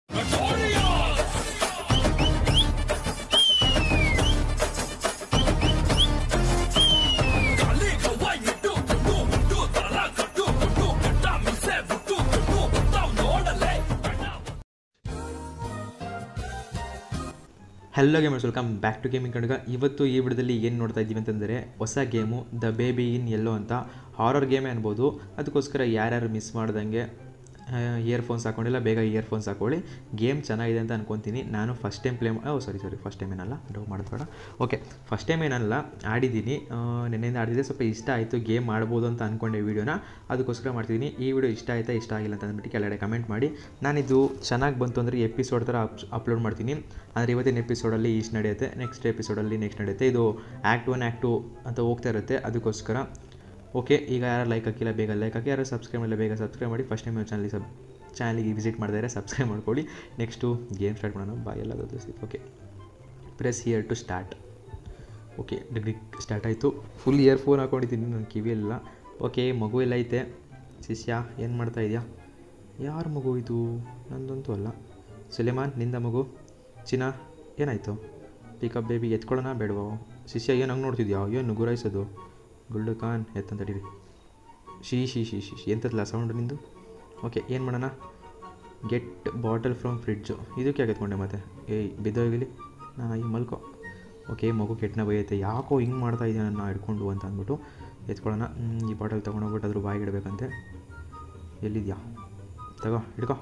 hello gamers welcome back to gaming ಕಡೆಗ ಇವತ್ತು ಈ ವಿಡಿಯೋದಲ್ಲಿ ಏನು ನೋಡ್ತಾ ಇದ್ದೀವಿ ಅಂತಂದರೆ ಹೊಸ game the baby in yellow ಅಂತ ಹಾರರ್ ಗೇಮೇ ಅನ್ಬೋದು ಅದಕ್ಕೋಸ್ಕರ ಯಾರ್ಯಾರು ಮಿಸ್ ಮಾಡ್ದಂಗೆ ಇಯರ್ಫೋನ್ಸ್ ಹಾಕೊಂಡಿಲ್ಲ ಬೇಗ ಇಯರ್ಫೋನ್ಸ್ ಹಾಕೊಳ್ಳಿ ಗೇಮ್ ಚೆನ್ನಾಗಿದೆ ಅಂತ ಅನ್ಕೊತೀನಿ ನಾನು first time play oh sorry sorry first time ಏನಲ್ಲ ಡೌ ಮಾಡೋದು ಬೇಡ ಓಕೆ ಫಸ್ಟ್ ಟೈಮ್ ಏನಲ್ಲ ಆಡಿದ್ದೀನಿ ನೆನ್ನೆಯಿಂದ ಆಡಿದ್ದೆ ಸ್ವಲ್ಪ ಇಷ್ಟ ಆಯಿತು ಗೇಮ್ ಮಾಡ್ಬೋದು ಅಂತ ಅಂದ್ಕೊಂಡೆ ವೀಡಿಯೋನ ಅದಕ್ಕೋಸ್ಕರ ಮಾಡ್ತಿದ್ದೀನಿ ಈ ವಿಡಿಯೋ ಇಷ್ಟ ಆಯಿತಾ ಇಷ್ಟ ಆಗಿಲ್ಲ ಅಂತ ಅಂದ್ಬಿಟ್ಟು ಕೆಳಗಡೆ ಕಮೆಂಟ್ ಮಾಡಿ ನಾನಿದು ಚೆನ್ನಾಗಿ ಬಂತು ಅಂದರೆ ಎಪಿಸೋಡ್ ಥರ ಅಪ್ಲೋಡ್ ಮಾಡ್ತೀನಿ ಅಂದರೆ ಇವತ್ತಿನ ಎಪಿಸೋಡಲ್ಲಿ ಇಷ್ಟು ನಡೆಯುತ್ತೆ ನೆಕ್ಸ್ಟ್ ಎಪಿಸೋಡಲ್ಲಿ ನೆಕ್ಸ್ಟ್ ನಡೆಯುತ್ತೆ ಇದು ಆ್ಯಕ್ಟ್ ಒನ್ ಆ್ಯಕ್ಟ್ ಟು ಅಂತ ಹೋಗ್ತಾ ಇರುತ್ತೆ ಅದಕ್ಕೋಸ್ಕರ ಓಕೆ ಈಗ ಯಾರು ಲೈಕ್ ಹಾಕಿಲ್ಲ ಬೇಗ ಲೈಕ್ ಹಾಕಿ ಯಾರು ಸಬ್ಸ್ಕ್ರೈಬ್ ಮಾಡಿಲ್ಲ ಬೇಗ ಸಬ್ಸ್ಕ್ರೈಬ್ ಮಾಡಿ ಫಸ್ಟ್ ಟೈಮ್ ಚಾನಲ್ ಸಬ್ ಚಾನಲಿಗೆ ವಿಸಿಟ್ ಮಾಡಿದರೆ ಸಬ್ಸ್ಕ್ರೈಬ್ ಮಾಡ್ಕೊಳ್ಳಿ ನೆಕ್ಸ್ಟು ಗೇಮ್ ಸ್ಟಾರ್ಟ್ ಮಾಡೋಣ ಬಾ ಎಲ್ಲ okay press here to start okay degree start ಆಯಿತು ಫುಲ್ ಇಯರ್ಫೋನ್ ಹಾಕೊಂಡಿದ್ದೀನಿ ನನ್ನ ಕಿವಿಯೆಲ್ಲ ಓಕೆ ಮಗು ಎಲ್ಲ ಐತೆ ಶಿಷ್ಯ ಏನು ಮಾಡ್ತಾ ಇದೆಯಾ ಯಾರ ಮಗು ಇದು ನಂದಂತೂ ಅಲ್ಲ ಸುಲೇಮಾನ್ ನಿಂದ ಮಗು ಚಿನ್ನ ಏನಾಯಿತು ಪಿಕಪ್ ಬೇಬಿ ಎತ್ಕೊಳ್ಳೋಣ ಬೇಡವಾ ಶಿಷ್ಯ ಏನು ಹಂಗೆ ನೋಡ್ತಿದ್ಯಾ ಏನು ಗುರಾಯಿಸೋದು ಗುಲ್ಡು ಖಾನ್ ಎತ್ತಂತ ತಡೀರಿ ಶೀ ಶೀ ಶೀ ಶೀ ಶೀ ಎಂತದ್ಲ ಸೌಂಡು ನಿಂದು ಓಕೆ ಏನು ಮಾಡೋಣ ಗೆಟ್ ಬಾಟಲ್ ಫ್ರಮ್ ಫ್ರಿಡ್ಜು ಇದಕ್ಕೆ ಯಾಕೆ ಎತ್ಕೊಂಡೆ ಮತ್ತೆ ಏಯ್ ಬಿದ್ದೋಗಿಲಿ ನಾ ಈ ಮಲ್ಕೋ ಓಕೆ ಮಗು ಕೆಟ್ಟನ ಬೈಯೈತೆ ಯಾಕೋ ಹಿಂಗೆ ಮಾಡ್ತಾ ಇದೆಯಾ ನನ್ನ ಹಿಡ್ಕೊಂಡು ಅಂತ ಅಂದ್ಬಿಟ್ಟು ಎತ್ಕೊಳ್ಳೋಣ ಹ್ಮ್, ಈ ಬಾಟಲ್ ತೊಗೊಂಡೋಗ್ಬಿಟ್ಟು ಅದ್ರ ಬಾಯಿಗೆ ಇಡಬೇಕಂತೆ ಎಲ್ಲಿದ್ಯಾ ತಗೋ ಹಿಡ್ಕೋ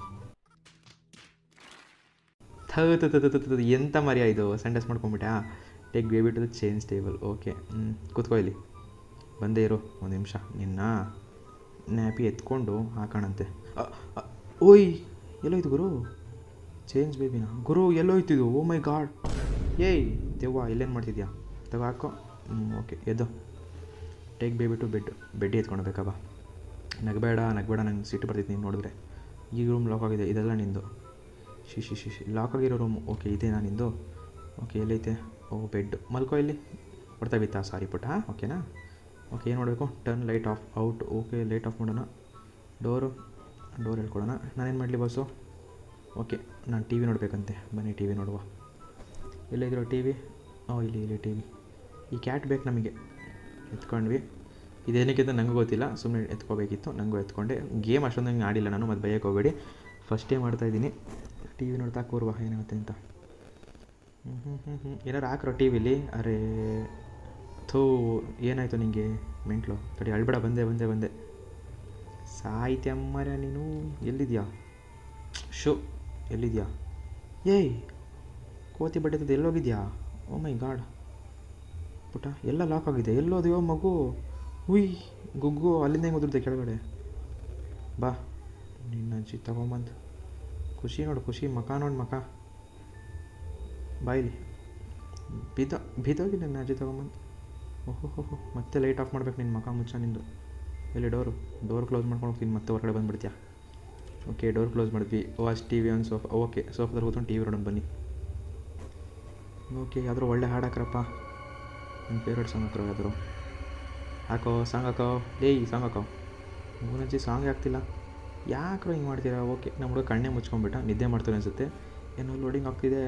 ಥೂ ತು ತು ತು ತು ತು ತು, ಎಂಥ ಮರ್ಯ ಇದು ಸಂಡಸ್ ಮಾಡ್ಕೊಂಬಿಟ್ಟಾ take baby to the change table okay ಹ್ಞೂ ಕೂತ್ಕೋ ಇಲ್ಲಿ ಬಂದೇ ಇರು ಒಂದು ನಿಮಿಷ ನಿನ್ನ ನ್ಯಾಪಿ ಎತ್ಕೊಂಡು ಹಾಕೋಣಂತೆ ಅ, ಅ, ಓಯ್ ಎಲ್ಲೋಯ್ತು ಗುರು ಚೇಂಜ್ ಬೇಬಿನ ಗುರು ಎಲ್ಲೋಯ್ತು ಇದು ಓ ಮೈ ಗಾಡ್ ಏಯ್ ದೆವ್ವ ಇಲ್ಲೇನು ಮಾಡ್ತಿದ್ಯಾ ತಗೋ ಹಾಕೋ ಹ್ಞೂ ಓಕೆ ಎದ್ದು take baby to bed bed ಎತ್ಕೊಳ್ಬೇಕಬ್ಬ ನಗಬೇಡ ನಗಬೇಡ ನಂಗೆ ಸಿಟ್ಟು ಬರ್ತಿತ್ತು ನೀನು ನೋಡಿದ್ರೆ ಈ ರೂಮ್ ಲಾಕ್ ಆಗಿದೆ ಇದೆಲ್ಲ ನಿಂದು ಶಿ ಶಿ ಶಿ ಶಿ ಲಾಕ್ ಆಗಿರೋ ರೂಮ್ ಓಕೆ ಇದೇನಾ ನಿಂದು ಓಕೆ ಎಲ್ಲೈತೆ ಓ ಬೆಡ್ ಮಲ್ಕೋ ಇಲ್ಲಿ ಹೊಡ್ತಾ ಬಿತ್ತಾ ಸಾರಿ ಪುಟ್ಟ ಓಕೆನಾ ಓಕೆ ಏನು ಮಾಡಬೇಕು turn light off out okay light off ಮಾಡೋಣ ಡೋರು ಡೋರ್ ಹೇಳ್ಕೊಡೋಣ ನಾನೇನು ಮಾಡಲಿ ಬಸ್ಸು ಓಕೆ ನಾನು ಟಿ ವಿ ನೋಡಬೇಕಂತೆ ಬನ್ನಿ ಟಿ ವಿ ನೋಡುವ ಎಲ್ಲಿದ್ರು ಟಿ ವಿ ಓ ಇಲ್ಲಿ ಇಲ್ಲಿ ಟಿ ವಿ ಈ ಕ್ಯಾಟ್ ಬೇಕು ನಮಗೆ ಎತ್ಕೊಂಡ್ವಿ ಇದೇನಕ್ಕೆ ಅಂತ ನನಗೂ ಗೊತ್ತಿಲ್ಲ ಸುಮ್ಮನೆ ಎತ್ಕೋಬೇಕಿತ್ತು ನನಗೂ ಎತ್ಕೊಂಡೆ ಗೇಮ್ ಅಷ್ಟೊಂದು ನಂಗೆ ಆಡಿಲ್ಲ ನಾನು ಮತ್ತು ಬೈಯಕ್ಕೆ ಹೋಗಬೇಡಿ ಫಸ್ಟ್ ಟೈಮ್ ಮಾಡ್ತಾಯಿದ್ದೀನಿ ಟಿ ವಿ ನೋಡ್ತಾ ಕೂರ್ವ ಏನಾಗುತ್ತೆ ಅಂತ ಹ್ಞೂ ಹ್ಞೂ ಹ್ಞೂ ಹ್ಞೂ ಏನಾರು ಹಾಕ್ರೋ ಟಿ ವಿಲಿ ಅರೇ ಥೂ ಏನಾಯಿತು ನಿಂಗೆ ಮೆಂಟ್ಲು ತಡಿ ಅಳ್ಬೇಡ ಬಂದೆ ಬಂದೆ ಬಂದೆ ಸಾಹಿತ್ಯಮ್ಮರ ನೀನು ಎಲ್ಲಿದ್ಯಾ ಶೋ ಎಲ್ಲಿದ್ಯಾ ಏಯ್ ಕೋತಿ ಬಡ್ಡೆದು ಎಲ್ಲೋಗಿದ್ಯಾ ಓ ಮೈ ಗಾಡ್ ಪುಟ ಎಲ್ಲ ಲಾಕ್ ಆಗಿದೆ ಎಲ್ಲೋದೆಯೋ ಮಗು ಉಯ್ ಗುಗ್ಗು ಅಲ್ಲಿಂದ ಹೆಂಗೆ ಉದುರ್ದೆ ಕೆಳಗಡೆ ಬಾ ನಿನ್ನ ಅಜ್ಜಿ ತಗೊಂಬಂದು ಖುಷಿ ನೋಡು ಖುಷಿ ಮಕ ನೋಡಿ ಮಕ ಬಾಯಿಲಿ ಬಿದ್ದ ಬಿದ್ದೋಗಿ ನನ್ನ ಅಜ್ಜಿ ತಗೊಂಬಂದು ಓಹೋ ಹೋ ಹೋ ಮತ್ತೆ ಲೈಟ್ ಆಫ್ ಮಾಡ್ಬೇಕು ನಿನ್ನ ಮಕ ಮುಚ್ಚ ನಿಂದು ಎಲ್ಲಿ ಡೋರು ಡೋರ್ ಕ್ಲೋಸ್ ಮಾಡ್ಕೊಂಡು ಹೋಗ್ತೀನಿ ಮತ್ತೆ ಹೊರಗಡೆ ಬಂದುಬಿಡ್ತೀಯಾ ಓಕೆ ಡೋರ್ ಕ್ಲೋಸ್ ಮಾಡಿದ್ವಿ ವಾಚ್ ಟಿ ವಿ ಒಂದು ಸೋಫಾ ಓಕೆ ಸೋಫಾದಲ್ಲಿ ಕೂತ್ಕೊಂಡು ಟಿ ವಿ ನೋಡೋಣ ಬನ್ನಿ ಓಕೆ ಯಾವ್ದಾರು ಒಳ್ಳೆ ಹಾಡು ಹಾಕ್ರಪ್ಪ ನನ್ನ ಫೇವ್ರೇಟ್ ಸಾಂಗ್ ಹಾಕ್ರೋ ಯಾವ್ದಾರು ಹಾಕೋ ಸಾಂಗ್ ಹಾಕೋ ಏಯ್ ಸಾಂಗ್ ಹಾಕೋ ಮೂನಜ್ಜಿ ಸಾಂಗ್ ಆಗ್ತಿಲ್ಲ ಯಾಕ್ರೋ ಹಿಂಗೆ ಮಾಡ್ತೀರಾ ಓಕೆ ನಮ್ಮ ಹುಡುಗ ಕಣ್ಣೇ ಮುಚ್ಕೊಂಡ್ಬಿಟ್ಟ ನಿದ್ದೆ ಮಾಡ್ತಾರೆ ಅನಿಸುತ್ತೆ ಏನೋ ಲೋಡಿಂಗ್ ಆಗ್ತಿದೆ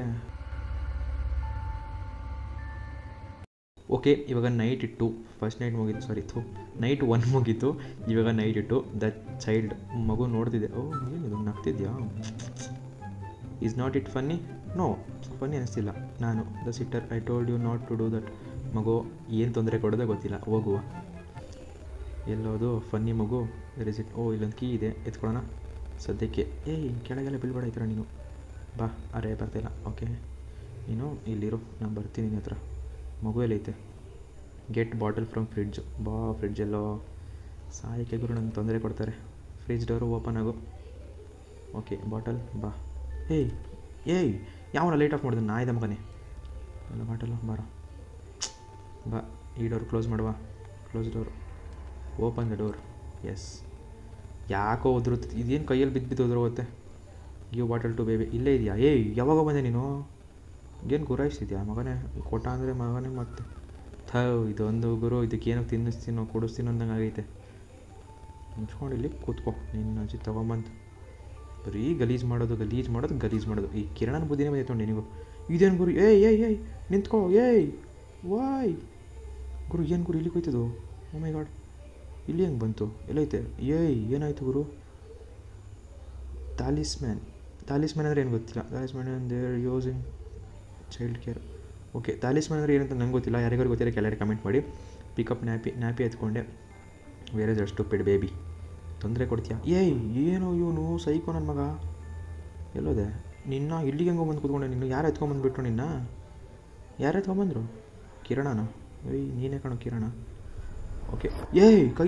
ಓಕೆ ಇವಾಗ ನೈಟ್ ಇಟ್ಟು ಫಸ್ಟ್ ನೈಟ್ ಮುಗೀತು ಸಾರಿ ಥೂ ನೈಟ್ ಒನ್ ಮುಗೀತು ಇವಾಗ ನೈಟ್ ಇಟ್ಟು ದ ಚೈಲ್ಡ್ ಮಗು ನೋಡ್ತಿದ್ದೆ ಓ ಏನಿದು ನಗ್ತಿದ್ಯಾ is not it funny no funny ಅನಿಸ್ತಿಲ್ಲ ನಾನು the sitter I told you not to do that ಮಗು ಏನು ತೊಂದರೆ ಕೊಡೋದೇ ಗೊತ್ತಿಲ್ಲ ಹೋಗುವ ಎಲ್ಲೋದು ಫನ್ನಿ ಮಗು ರಿಸಿಟ್ ಓ ಇಲ್ಲೊಂದು ಕೀ ಇದೆ ಎತ್ಕೊಳ್ಳೋಣ ಸದ್ಯಕ್ಕೆ ಏಯ್ ಕೆಳಗೆಲ್ಲ ಬೀಳ್ಬೇಡ ಈ ಥರ ನೀನು ಬಾ ಅರೆ ಬರ್ತಿಲ್ಲ ಓಕೆ ನೀನು ಇಲ್ಲಿರು ನಾನು ಬರ್ತೀನಿ ನಿನ್ನ ಹತ್ರ ಮಗು ಎಲ್ಲೈತೆ ಗೆಟ್ ಬಾಟಲ್ ಫ್ರಮ್ ಫ್ರಿಡ್ಜ್ ಬಾ ಫ್ರಿಡ್ಜೆಲ್ಲೋ ಸಾಯಕ್ಕೆ ಗುರು ನಂಗೆ ತೊಂದರೆ ಕೊಡ್ತಾರೆ ಫ್ರಿಜ್ ಡೋರು ಓಪನ್ ಆಗು ಓಕೆ ಬಾಟಲ್ ಬಾ ಏಯ್ ಏಯ್ ಯಾವನ ಲೈಟ್ ಆಫ್ ಮಾಡಿದ ನಾಯ್ದ ಮಗನೇ ಎಲ್ಲ ಬಾಟಲು ಬಾರೋ ಬಾ ಈ ಡೋರ್ ಕ್ಲೋಸ್ ಮಾಡುವ close door open the door ಎಸ್ ಯಾಕೋ ಉದುರುತ್ತೆ ಇದೇನು ಕೈಯಲ್ಲಿ ಬಿದ್ದು ಬಿದ್ದು ಉದುರೋಗುತ್ತೆ ಗಿವ್ ಬಾಟಲ್ ಟು ಬೇಬಿ ಇಲ್ಲೇ ಇದೆಯಾ ಏಯ್ ಯಾವಾಗ ಬಂದೆ ನೀನು ಏನು ಗುರಾಯಿಸ್ತಿದ್ಯಾ ಮಗನೇ ಕೊಟ್ಟ ಅಂದರೆ ಮಗನೇ ಮತ್ತೆ ಥವ್ ಇದೊಂದು ಗುರು ಇದಕ್ಕೆ ಏನೋ ತಿನ್ನಿಸ್ತೀನೋ ಕೊಡಿಸ್ತೀನೋ ಅಂದಂಗೆ ಆಗೈತೆ ಮುಚ್ಕೊಂಡು ಇಲ್ಲಿ ಕೂತ್ಕೋ ನಿನ್ನ ಅಜ್ಜಿ ತೊಗೊಂಬಂದು ಬರೀ ಗಲೀಜು ಮಾಡೋದು ಗಲೀಜು ಮಾಡೋದು ಗಲೀಜು ಮಾಡೋದು ಈ ಕಿರಣನ ಬುದ್ಧಿನೇ ಬಂದೈತೆ ನೋಡಿ ನೀವು ಇದೇನು ಗುರು ಏಯ್ ಏಯ್ ಏಯ್ ನಿಂತ್ಕೋ ಏಯ್ ವಾಯ್ ಗುರು ಏನು ಗುರು ಇಲ್ಲಿಗೆ ಹೋಯ್ತದು ಓ ಮೈ ಗಾಡ್ ಇಲ್ಲಿ ಹೆಂಗೆ ಬಂತು ಎಲ್ಲೈತೆ ಏಯ್ ಏನಾಯ್ತು ಗುರು ತಾಲಿಸ್ಮ್ಯಾನ್ ತಾಲಿಸ್ಮ್ಯಾನ್ ಅಂದರೆ ಏನು ಗೊತ್ತಿಲ್ಲ talisman they're using child care okay talisman ಅಂದರೆ ಏನಂತ ನಂಗೆ ಗೊತ್ತಿಲ್ಲ ಯಾರಿಗಾರು ಗೊತ್ತಿಲ್ಲ ಕೆಳಗಡೆ ಕಮೆಂಟ್ ಮಾಡಿ ಪಿಕಪ್ ನ್ಯಾಪಿ ನ್ಯಾಪಿ ಎತ್ಕೊಂಡೆ ಬೇರೆ ಜಸ್ಟ್ ಪಿಡ್ ಬೇಬಿ ತೊಂದರೆ ಕೊಡ್ತೀಯಾ ಏಯ್ ಏನು ಇವನು ಸೈಕೋ ನನ್ನ ಮಗ ಎಲ್ಲೋದೆ ನಿನ್ನ ಇಲ್ಲಿಗೆ ಹೆಂಗೋ ಬಂದು ಕೂತ್ಕೊಂಡೆ ನಿನ್ನ ಯಾರು ಎತ್ಕೊಂಬಂದ್ಬಿಟ್ರು ನಿನ್ನ ಯಾರು ಎತ್ಕೊಂಬಂದ್ರು ಕಿರಣನ ಏಯ್ ನೀನೇ ಕಣೋ ಕಿರಣ ಓಕೆ ಏಯ್ ಕೈ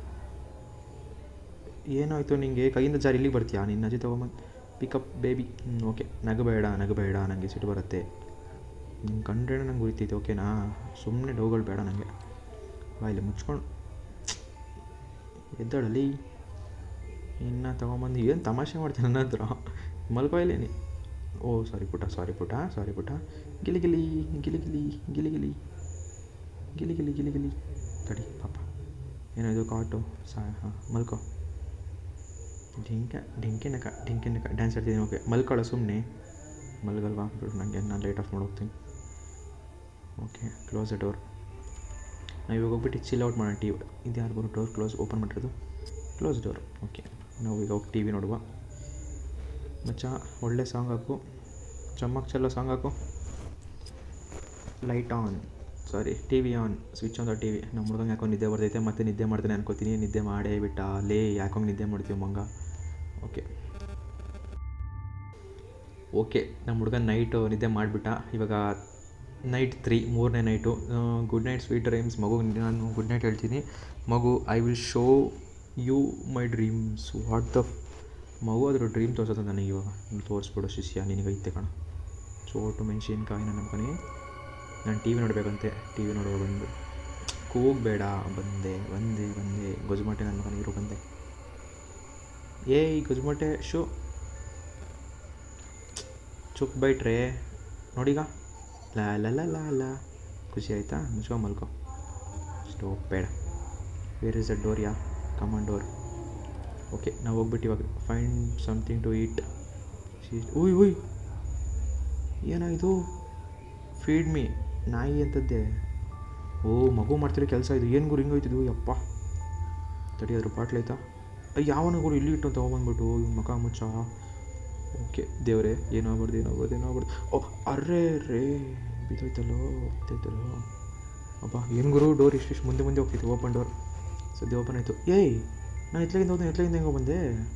ಏನಾಯ್ತು ನಿಂಗೆ ಕೈಯಿಂದ ಜಾರಿ ಇಲ್ಲಿಗೆ ಬರ್ತೀಯಾ ನಿನ್ನ ಅಜ್ಜಿ ತೊಗೊಂಬಂದು ಪಿಕಪ್ ಬೇಬಿ ಹ್ಞೂ ಓಕೆ ನಗಬೇಡ ನಗಬೇಡ ನನಗೆ ಸಿಟ್ಟು ಬರುತ್ತೆ ನಿನ್ನ ಕಂಡ್ರೆ ನಂಗೆ ಉರಿತೈತೆ ಓಕೆನಾ ಸುಮ್ಮನೆ ಡೌಗಳು ಬೇಡ ನನಗೆ ಬಾಯಿಲೆ ಮುಚ್ಕೊಂಡು ಎದ್ದಾಳಲ್ಲಿ ಇನ್ನು ತೊಗೊಂಬಂದು ಏನು ತಮಾಷೆ ಮಾಡ್ತೀನಿ ನನ್ನ ಹತ್ರ ಮಲ್ಕೊಯ್ಲೇನಿ ಓ ಸಾರಿ ಪುಟ ಸಾರಿ ಪುಟ ಸಾರಿ ಪುಟ ಗಿಲಿ ಗಿಲಿ ಗಿಲಿ ಗಿಲಿ ಗಿಲಿ ಗಿಲಿ ಗಿಲಿ ಗಿಲಿ ಗಿಲಿ ಗಿಲಿ ತಡಿ ಪಾಪ ಏನಾಯ್ತು ಕಾಟು ಸಾ ಹಾಂ ಮಲ್ಕೋ ಡಿಂಕ ಡಿಂಕೆ ನಕ ಡಿಂಕೆ ನಕ ಡ್ಯಾನ್ಸ್ ಆಡ್ತಿದ್ದೀನಿ ಓಕೆ ಮಲ್ಕೊಳ್ಳೋ ಸುಮ್ಮನೆ ಮಲ್ಗಲ್ವಾ ಬಿಡು ನನಗೆ ನಾನು ಲೈಟ್ ಆಫ್ ಮಾಡೋಗ್ತೀನಿ ಓಕೆ ಕ್ಲೋಸ್ ದ ಡೋರ್ ನಾವು ಇವಾಗ ಹೋಗ್ಬಿಟ್ಟು ಚಿಲ್ ಔಟ್ ಮಾಡೋಣ ಟಿ ವಿ ಇದು ಯಾರು ಬರೋ ಡೋರ್ ಕ್ಲೋಸ್ ಓಪನ್ ಮಾಡಿರೋದು ಕ್ಲೋಸ್ ಡೋರ್ ಓಕೆ ನಾವು ಈಗ ಹೋಗಿ ಟಿ ವಿ ನೋಡುವ ಮಚ್ಚ ಒಳ್ಳೆ ಸಾಂಗ್ ಹಾಕು ಚಮ್ಮಕ್ ಚಲ್ಲೋ ಸಾಂಗ್ ಹಾಕು light on sorry T V on switch on the T V ನಮ್ಮ ಹುಡುಗಂಗೆ ಯಾಕೋ ನಿದ್ದೆ ಬರ್ತೈತೆ ಮತ್ತೆ ನಿದ್ದೆ ಮಾಡ್ತಾನೆ ಅನ್ಕೋತೀನಿ ನಿದ್ದೆ ಮಾಡೇ ಬಿಟ್ಟ ಲೇ ಯಾಕೋ ನಿದ್ದೆ ಮಾಡ್ತೀವಿ ಮಂಗ ಓಕೆ ಓಕೆ ನಮ್ಮ ಹುಡುಗ ನೈಟು ನಿದ್ದೆ ಮಾಡಿಬಿಟ್ಟ ಇವಾಗ ನೈಟ್ ತ್ರೀ ಮೂರನೇ night good night sweet dreams ಮಗು ನಾನು ಗುಡ್ ನೈಟ್ ಹೇಳ್ತೀನಿ ಮಗು I will show you my dreams what the ಮಗು ಅದ್ರ ಡ್ರೀಮ್ ತೋರಿಸೋದು ನನಗೆ ಇವಾಗ ನೀನು ತೋರಿಸ್ಬಿಡು ಶಿಷ್ಯ ನಿನಗೈತೆ ಕಣ ಚೋಟು ಮೆಣಸಿನ್ಕಾಯಿ ನನ್ನ ಮನೆ ನಾನು ಟಿ ವಿ ನೋಡಬೇಕಂತೆ ಟಿ ವಿ ನೋಡುವ ಬಂದು ಕೂಗಬೇಡ ಬಂದೆ ಬಂದೆ ಬಂದೆ ಗೊಜಮಟೆ ನನ್ನ ಮಗನ ಇರೋ ಬಂದೆ ಏಯ್ ಗೊಜಮಟೆ ಶೋ ಚುಪ್ ಬೈಟ್ರೆ ನೋಡೀಗ ಲಾ ಲ ಲ ಲಾ ಲ ಖುಷಿ ಆಯಿತಾ ಮುಚ್ಕೊ ಮಲ್ಕೊ ಸ್ಟೋಪ್ ಬೇಡ where is a door yeah come on door okay ನಾವು ಹೋಗ್ಬಿಟ್ಟು ಇವಾಗ ಫೈಂಡ್ ಸಮಥಿಂಗ್ ಟು ಈಟ್ ಉಯ್ ಉಯ್ ಏನಾಯಿತು ಫೀಡ್ ಮೀ ನಾಯಿ ಅಂತದ್ದೇ ಓ ಮಗು ಮಾಡ್ತಿರೋ ಕೆಲಸ ಇದು ಏನು ಗುರು ಹಿಂಗೋಯ್ತಿದ್ದು ಯಪ್ಪ ತಡಿಯೋದ್ರ ಬಾಟ್ಲೈತಾ ಯಾವನ ಗುರು ಇಲ್ಲಿ ಇಟ್ಟು ತೊಗೊಂಬಂದ್ಬಿಟ್ಟು ಇವ್ನ ಮಕ ಮುಚ್ಚ ಓಕೆ ದೇವ್ರೆ ಏನಾಗ್ಬಾರ್ದು ಏನಾಗ್ಬಾರ್ದು ಏನಾಗ್ಬಾರ್ದು ಓ ಅರ್ರೇ ರೇ ಬಿದ್ದೋಯ್ತಲ್ಲೋ ಬಿದ್ದೋಯ್ತಲ್ಲೋ ಅಪ್ಪ ಏನು ಗುರು ಡೋರ್ ಇಷ್ಟಿಷ್ಟು ಮುಂದೆ ಮುಂದೆ ಹೋಗ್ತಿತ್ತು ಓಪನ್ ಡೋರ್ ಸದ್ಯ ಓಪನ್ ಆಯಿತು ಏಯ್ ನಾನು ಎತ್ಲಾಗಿಂದ ಹೋದ ಎತ್ಲಾಗಿಂದ ಹೆಂಗೋ ಬಂದೆ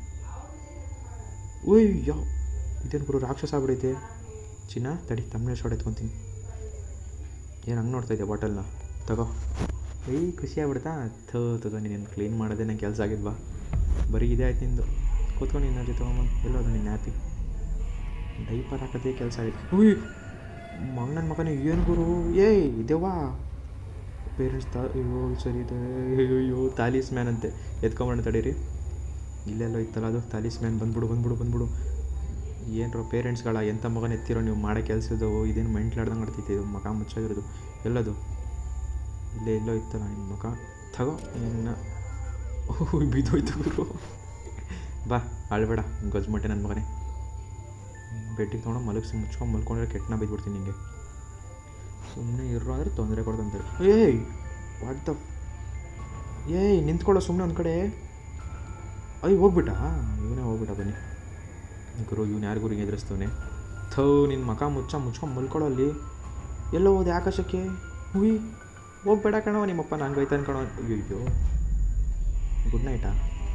ಓಯ್ ಯಾವ ಇದೇನು ಗುರು ರಾಕ್ಷಸ ಆಗ್ಬಿಡೈತೆ ಚಿನ್ನ ತಡಿ ತಮ್ಮನೇ ಶಾಟ್ ಎತ್ಕೊತೀನಿ ಏನು ಹಂಗೆ ನೋಡ್ತಾ ಇದ್ದೆ ಬಾಟಲ್ನ ತಗೋ ಏಯ್ ಖುಷಿ ಆಗ್ಬಿಡ್ತಾ ಥೋ ತಗೋ ನೀನು ಕ್ಲೀನ್ ಮಾಡೋದೇ ನಂಗೆ ಕೆಲಸ ಆಗಿದ್ವಾ ಬರೀ ಇದೇ ಆಯ್ತು ನಿಂದು ಕೂತ್ಕೊಂಡು ನಿನ್ನ ಜೊತೆ ತೊಗೊಂಬಂದು ಎಲ್ಲೋದು ನಿನ್ನ ಹ್ಯಾಪಿ ಡೈಪರ್ ಹಾಕೋದೇ ಕೆಲಸ ಆಗಿತ್ತು ಉಯ್ ಮಗನ ಮಗನೇ ಏನು ಗುರು ಏಯ್ ದೇವಾ ಪೇರೆಂಟ್ಸ್ ತಾ ಅಯ್ಯೋ ಸರಿ ಇದೆ ಅಯ್ಯೋ ಅಯ್ಯೋ ತಾಲೀಸ್ ಮ್ಯಾನ್ ಅಂತೆ ಎತ್ಕೊಂಬಣ್ಣ ತಡೀರಿ ಇಲ್ಲೆಲ್ಲೋ ಇತ್ತಲ್ಲ ಅದು ತಾಲೀಸ್ ಮ್ಯಾನ್ ಬಂದ್ಬಿಡು ಬಂದ್ಬಿಡು ಬಂದ್ಬಿಡು ಏನರೋ ಪೇರೆಂಟ್ಸ್ಗಳ ಎಂಥ ಮಗನ ಎತ್ತಿರೋ ನೀವು ಮಾಡೋ ಕೆಲಸದ್ದು ಇದೇನು ಮೆಂಟ್ಲಾಡ್ದಂಗೆ ಆಡ್ತೈತೆ ಇದು ಮಗ ಮುಚ್ಚಾಗಿರೋದು ಎಲ್ಲದು ಇಲ್ಲೇ ಎಲ್ಲೋ ಇತ್ತಲ್ಲ ನಿಮ್ಮ ಮಗ ತಗೋ ನಿನ್ನ ಓಹ್ ಬಿದ್ದೋಯ್ತು ಗುರು ಬಾ ಅಳ್ಬೇಡ ಗಜ್ಮಟ್ಟೆ ನನ್ನ ಮಗನೇ ಬೆಟ್ಟಿಗೆ ತೊಗೊಂಡು ಮಲಗಿಸಿ ಮುಚ್ಕೊಂಡು ಮಲ್ಕೊಂಡ್ರೆ ಕೆಟ್ಟನ ಬಿದ್ಬಿಡ್ತೀನಿ ನಿಂಗೆ ಸುಮ್ಮನೆ ಇರೋ ಅಂದರೆ ತೊಂದರೆ ಕೊಡ್ತಂತಾರೆ ಏಯ್ ವಾಟ್ ದ ಏಯ್ ನಿಂತ್ಕೊಳ್ಳೋ ಸುಮ್ಮನೆ ಒಂದು ಕಡೆ ಅಯ್ಯ ಹೋಗ್ಬಿಟ್ಟ ಇವನೇ ಹೋಗ್ಬಿಟ್ಟ ಬನ್ನಿ ಗುರು ಇವ್ನು ಯಾರು ಗುರಿಗೆ ಎದುರಿಸ್ತವನೆ ಥೋ ನಿನ್ನ ಮಕ ಮುಚ್ಚ ಮುಚ್ಕೊಂಡು ಮಲ್ಕೊಳ್ಳೋ ಅಲ್ಲಿ ಎಲ್ಲೋ ಹೋದೆ ಆಕಾಶಕ್ಕೆ ಹುಯ್ ಹೋಗ್ಬೇಡ ಕಣೋ ನಿಮ್ಮಪ್ಪ ನಂಗೆ ಹೋಯ್ತಾನೆ ಕಣೋ ಅಯ್ಯೋ ಗುಡ್ ನೈಟಾ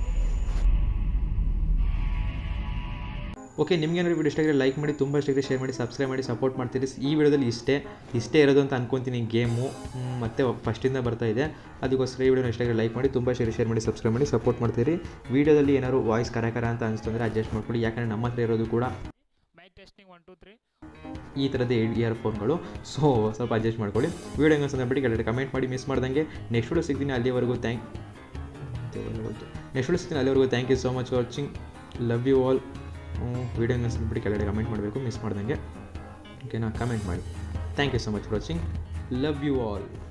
ಓಕೆ ನಿಮ್ಗೇನಾದ್ರು ವಿಡಿಯೋ ಇಷ್ಟ ಆಗಿದ್ರೆ ಲೈಕ್ ಮಾಡಿ ತುಂಬ ಇಷ್ಟ ಆಗಿದ್ರೆ ಶೇರ್ ಮಾಡಿ ಸಬ್ಸ್ಕ್ರೈಬ್ ಮಾಡಿ ಸಪೋರ್ಟ್ ಮಾಡ್ತೀರಿ ಈ ವಿಡಿಯೋದಲ್ಲಿ ಇಷ್ಟೇ ಇಷ್ಟೇ ಇರೋದು ಅಂತ ಅನ್ಕೊತೀನಿ ಗೇಮು ಮತ್ತೆ ಫಸ್ಟಿಂದ ಬರ್ತಾ ಇದೆ ಅದಕ್ಕೋಸ್ಕರ ಈ ವಿಡಿಯೋನ ಇಷ್ಟ ಆಗಿದ್ರೆ ಲೈಕ್ ಮಾಡಿ ತುಂಬ ಶೇರ್ ಶೇರ್ ಮಾಡಿ ಸಬ್ಸ್ಕ್ರೈಬ್ ಮಾಡಿ ಸಪೋರ್ಟ್ ಮಾಡ್ತೀರಿ ವಿಡಿಯೋದಲ್ಲಿ ಏನಾದ್ರು ವಾಯ್ಸ್ ಕರ ಕರ ಅಂತ ಅನಿಸ್ತಂದ್ರೆ ಅಡ್ಜಸ್ಟ್ ಮಾಡ್ಕೊಳ್ಳಿ ಯಾಕಂದರೆ ನಮ್ಮ ಹತ್ರ ಇರೋದು ಕೂಡ mic testing one two three ಈ ಥರದ್ದು ಇಯರ್ಫೋನ್ಗಳು ಸೊ ಸ್ವಲ್ಪ ಅಡ್ಜಸ್ಟ್ ಮಾಡ್ಕೊಳ್ಳಿ ವೀಡಿಯೋ ಹೆಂಗೆ ಸಂದರ್ಭ ಕೆಳಗಡೆ ಕಮೆಂಟ್ ಮಾಡಿ ಮಿಸ್ ಮಾಡ್ದಂಗೆ ನೆಕ್ಸ್ಟ್ ವಿಡಿಯೋ ಸಿಗ್ತೀನಿ ಅಲ್ಲಿವರೆಗೂ ಥ್ಯಾಂಕ್ ನೆಕ್ಸ್ಟ್ ವಿಡಿಯೋ ಸಿಗ್ತೀನಿ ಅಲ್ಲಿವರೆಗೂ thank you so much for watching love you all video ಹೆಂಗೆ ಸಂದರ್ಭ ಕೆಳಗಡೆ ಕಮೆಂಟ್ ಮಾಡಬೇಕು ಮಿಸ್ ಮಾಡ್ದಂಗೆ ಓಕೆನಾ ಕಮೆಂಟ್ ಮಾಡಿ thank you so much for watching love you all